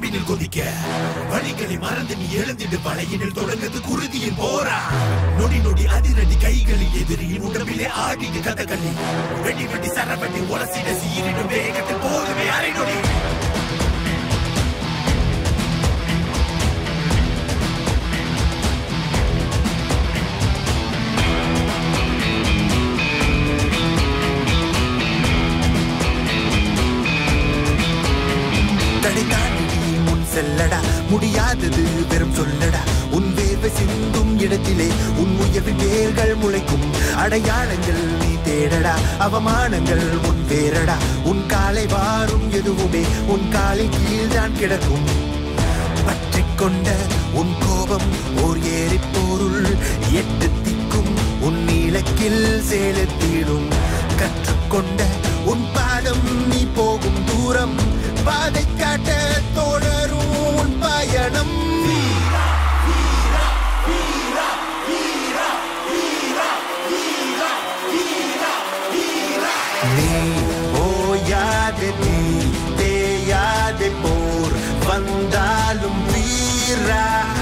நொடியில் கொதிக்க வழிகளை மறந்து நீ எழுந்திடு வலையினில் தொடங்குது குருதியின் போரா நொடி நொடி அதிரடி கைகளில் எதிரியின் உடம்பிலே ஆடிக்கு கதகளி வெடி வெடி சரவெடி உரசிட சீரிடும் வேகத்தில் போதுமே அரை நொடி தடை தாண்டி நீ முன் செல்லடா முடியாதது வெறும் சொல்லடா உன் வேர்வை சிந்தும் இடத்திலே உன் உயர்வின் வேர்கள் முளைக்கும் அடையாளங்கள் நீ தேடடா அவமானங்கள் உன் வேறடா உன் காலை வாரும் எதுவுமே உன் காலின் கீழ்தான் கிடக்கும் பற்றிக் கொண்ட உன் கோபம் ஓர் ஏறி பொருள் எட்டு திக்கும் உன் இலக்கில் செலுத்திடும் கற்றுக்கொண்ட உன் பாதம் நீ போகும் தூரம் பாதை காட்ட தொடரும் உன் பயணம் நீ ஓயாதே நீ தேயாதே போர் வந்தாலும் வீரா